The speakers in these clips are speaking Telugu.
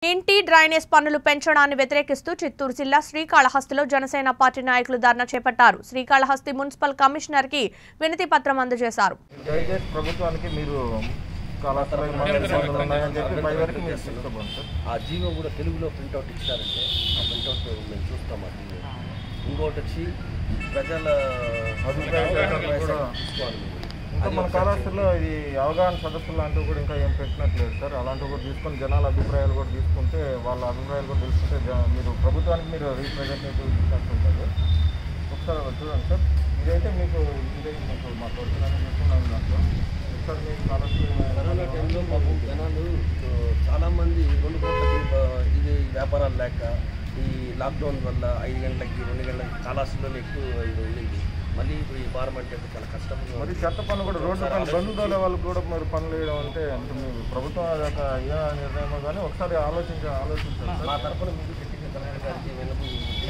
ఇంటి డ్రైనేజ్ పన్నులు పెంచడాన్ని వ్యతిరేకిస్తూ చిత్తూరు జిల్లా శ్రీకాళహస్తిలో జనసేన పార్టీ నాయకులు ధర్నా చేపట్టారు శ్రీకాళహస్తి మున్సిపల్ కమిషనర్ కి వినతి పత్రం అందజేశారు దయచేసి ప్రభుత్వానికి మీరు కళాశాల ఇబ్బందులు ఉన్నాయని చెప్పి పై వరకు మీరు తీసుకోబోండి సార్ ఆ జీవో కూడా తెలుగులో ప్రింట్అవుట్ ఇచ్చారంటే ఆ ప్రింట్అవుట్ మేము చూస్తాం ఆ జీవో ఇంకోటి వచ్చి ప్రజల అభిప్రాయ సేకరణ కూడా తీసుకోవాలి మీరు. ఇంకా మన కళాశాలలో ఇది అవగాహన సదస్సులు లాంటివి కూడా ఇంకా ఏం పెట్టినట్లేదు సార్ అలాంటివి కూడా తీసుకొని జనాల అభిప్రాయాలు కూడా తీసుకుంటే వాళ్ళ అభిప్రాయాలు కూడా తెలుసుకుంటే జ- మీరు ప్రభుత్వానికి మీరు రీప్రజెంటేటివ్ ఇచ్చినట్టుంటుంది ఒకసారి అవి చూడండి సార్ ఇదైతే మీకు ఇదే మీకు మాకు వచ్చిన చెప్తున్నాను దాంట్లో ఒకసారి మీకు కరోనా టైంలో కళాశాల మాకు జనాలు ఆ, చాలా మంది రెండు కోట్లకి ఆ, ఇది వ్యాపారాలు లేక ఈ లాక్డౌన్ వల్ల ఐదు గంటలకి రెండు గంటలకి కళాశాలలో ఎక్కువ ఇది ఉండింది మళ్ళీ ఇప్పుడు ఈ వారం అంటే చాలా కష్టంగా మరి ఉంది. చెత్త పన్ను కూడా రోడ్డు పన్ను బంధు దోలే వాళ్ళకి కూడా మరి పనులు వేయడం అంటే అంటే మీ ప్రభుత్వం అది ఒక ఏ నిర్ణయమో కానీ ఒకసారి ఆలోచించి ఆలోచించాలి మా సార్ తరఫున మీకు టెక్నికల్ కలెక్టర్ గారికి వెనుక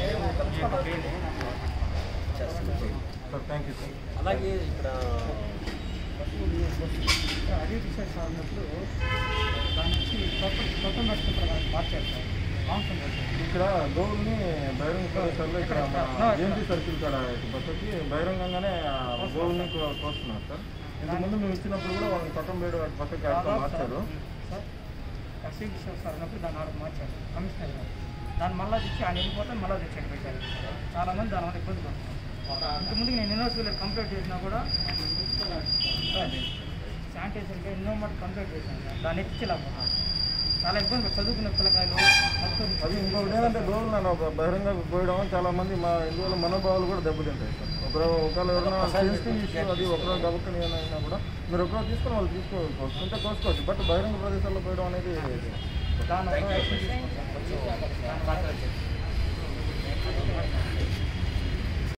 చేస్తున్నాం సార్ థ్యాంక్ యూ సార్ అలాగే ఇక్కడ అదే రీసెర్చ్ అన్నప్పుడు దాని నుంచి కొత్త కొత్త నడుచుకుంటారు మార్చారు సార్ మాంసం ఇక్కడ గోవుల్ని బహిరంగ ప్రదేశాల్లో ఇక్కడ జేఎన్టీ సర్కిల్ కాడ బస్సుకి బహిరంగంగానే ఆ గోవుల్ని కో- కోస్తున్నారు సార్ ఇంతకుముందు మేము ఇచ్చినప్పుడు కూడా వాళ్ళని పక్కన వేయడం అటు పక్కకి అట్లా మార్చారు సార్ ఎస్సీ సార్ అన్నప్పుడు దాన్ని ఆర్డర్ మార్చారు కమిషనర్ గారు దాన్ని మళ్ళీ తెచ్చి ఆయన వెళ్ళిపోతే మళ్ళీ తెచ్చి ఇక్కడ పెట్టారు చాలా మంది దాని వల్ల ఇబ్బంది పడుతున్నారు ఇంతకుముందు నేను యూనివర్సిటీలో కంప్లీట్ చేసినా కూడా శానిటైజర్గా ఎన్నో మాట కంప్లీట్ చేశాను సార్ దాన్ని ఎత్తిలాగా చాలా ఇబ్బంది పడుతుంది. చదువుకునే పిల్లకాయలు మొత్తం అది ఇంకొకటి ఏంటంటే గోవులు నన్ను ఒక బహిరంగ పోయడం వల్ల చాలా మంది మా ఇందువల్ల మనోభావాలు కూడా దెబ్బతింటాయి సార్ ఒకరు ఒకవేళ ఎవరైనా సెన్సిటివ్ ఇష్యూ అది ఒకరు గబక్కని అయినా కూడా మీరు ఒకరు తీసుకొని వాళ్ళు తీసుకోవచ్చు ఉంటే కోసుకోవచ్చు బట్ బహిరంగ ప్రదేశాల్లో పోయడం అనేది దాని ఒక యాక్షన్ తీసుకుంటాం